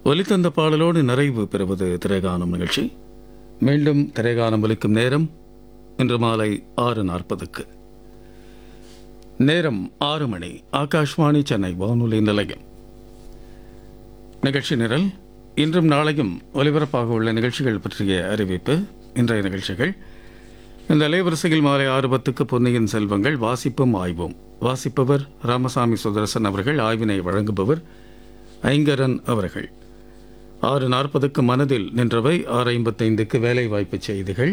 ஒலித்தந்த பாடலோடு நிறைவு பெறுவது திரைகானம் நிகழ்ச்சி மீண்டும் திரைகானம் ஒலிக்கும் நேரம் இன்று மாலை ஆறு நாற்பதுக்கு நேரம் ஆறு மணி ஆகாஷ்வாணி சென்னை வானொலி நிலையம் நிகழ்ச்சி நிரல் இன்றும் நாளையும் ஒலிபரப்பாக உள்ள நிகழ்ச்சிகள் பற்றிய அறிவிப்பு இன்றைய நிகழ்ச்சிகள் இந்த அலைவரிசையில் மாலை ஆறு பத்துக்கு பொன்னியின் செல்வங்கள் வாசிப்பும் ஆய்வும் வாசிப்பவர் ராமசாமி சுதர்சன் அவர்கள் ஆய்வினை வழங்குபவர் ஐங்கரன் அவர்கள் ஆறு நாற்பதுக்கு மனதில் நின்றவை ஆறு ஐம்பத்தைந்துக்கு வேலைவாய்ப்பு செய்திகள்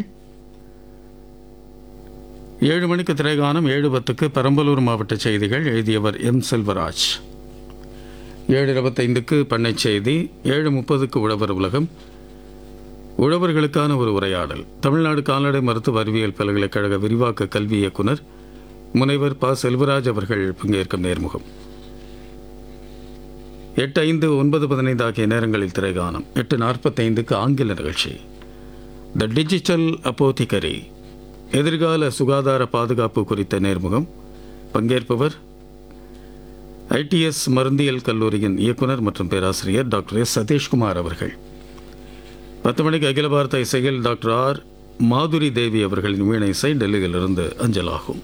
ஏழு மணிக்கு திரைகானம் ஏழு பத்துக்கு பெரம்பலூர் மாவட்ட செய்திகள் எழுதியவர் எம் செல்வராஜ் ஏழு இருபத்தைந்துக்கு பண்ணை செய்தி ஏழு முப்பதுக்கு உழவர் உலகம் உழவர்களுக்கான ஒரு உரையாடல் தமிழ்நாடு கால்நடை மருத்துவ அறிவியல் பல்கலைக்கழக விரிவாக்க கல்வி இயக்குனர் முனைவர் ப செல்வராஜ் அவர்கள் பங்கேற்கும் நேர்முகம் எட்டு ஐந்து ஒன்பது பதினைந்து ஆகிய நேரங்களில் திரைகானம் எட்டு நாற்பத்தைந்துக்கு ஆங்கில நிகழ்ச்சி த டிஜிட்டல் அப்போதிகரி எதிர்கால சுகாதார பாதுகாப்பு குறித்த நேர்முகம் பங்கேற்பவர் ஐடிஎஸ் மருந்தியல் கல்லூரியின் இயக்குனர் மற்றும் பேராசிரியர் டாக்டர் எஸ் சதீஷ்குமார் அவர்கள் பத்து மணிக்கு அகில பாரத இசையில் டாக்டர் ஆர் மாதுரி தேவி அவர்களின் வீணை இசை டெல்லியிலிருந்து அஞ்சலாகும்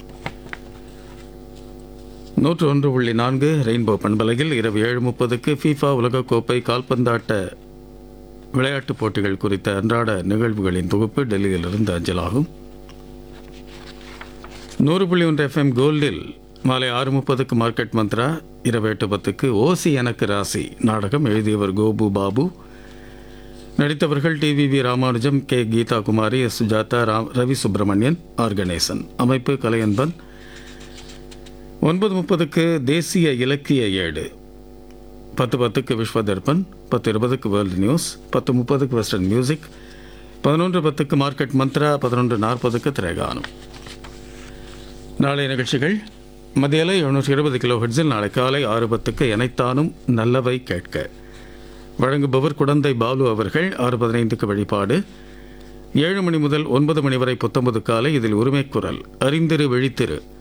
நூற்று ஒன்று புள்ளி நான்கு ரெயின்போ பண்பலையில் இரவு ஏழு முப்பதுக்கு ஃபீஃபா உலகக்கோப்பை கால்பந்தாட்ட விளையாட்டுப் போட்டிகள் குறித்த அன்றாட நிகழ்வுகளின் தொகுப்பு டெல்லியிலிருந்து அஞ்சலாகும் நூறு புள்ளி ஒன்று எஃப்எம் கோல்டில் மாலை ஆறு முப்பதுக்கு மார்க்கெட் மந்த்ரா இரவு எட்டு பத்துக்கு ஓசி எனக்கு ராசி நாடகம் எழுதியவர் கோபு பாபு நடித்தவர்கள் T V V Ramanujam K Geetha Kumari S Sujatha Ram Ravi Subramanian R Ganesan அமைப்பு கலையன்பன் ஒன்பது முப்பதுக்கு தேசிய இலக்கிய ஏடு பத்து பத்துக்கு விஸ்வ தர்பன் பத்து இருபதுக்கு வேர்ல்டு நியூஸ் பத்து முப்பதுக்கு வெஸ்டர்ன் மியூசிக் பதினொன்று பத்துக்கு மார்க்கெட் மந்த்ரா பதினொன்று நாற்பதுக்கு திரைகானம் நாளைய நிகழ்ச்சிகள் மதியலை எழுநூற்றி இருபது கிலோ ஹெட்ஸில் நாளை காலை ஆறு பத்துக்கு எனைத்தானும் நல்லவை கேட்க வழங்குபவர் குடந்தை பாலு அவர்கள் ஆறு பதினைந்துக்கு வழிபாடு ஏழு மணி முதல் ஒன்பது மணி வரை புத்தம்பது காலை இதில் உரிமை குரல் அறிந்திரு விழித்திரு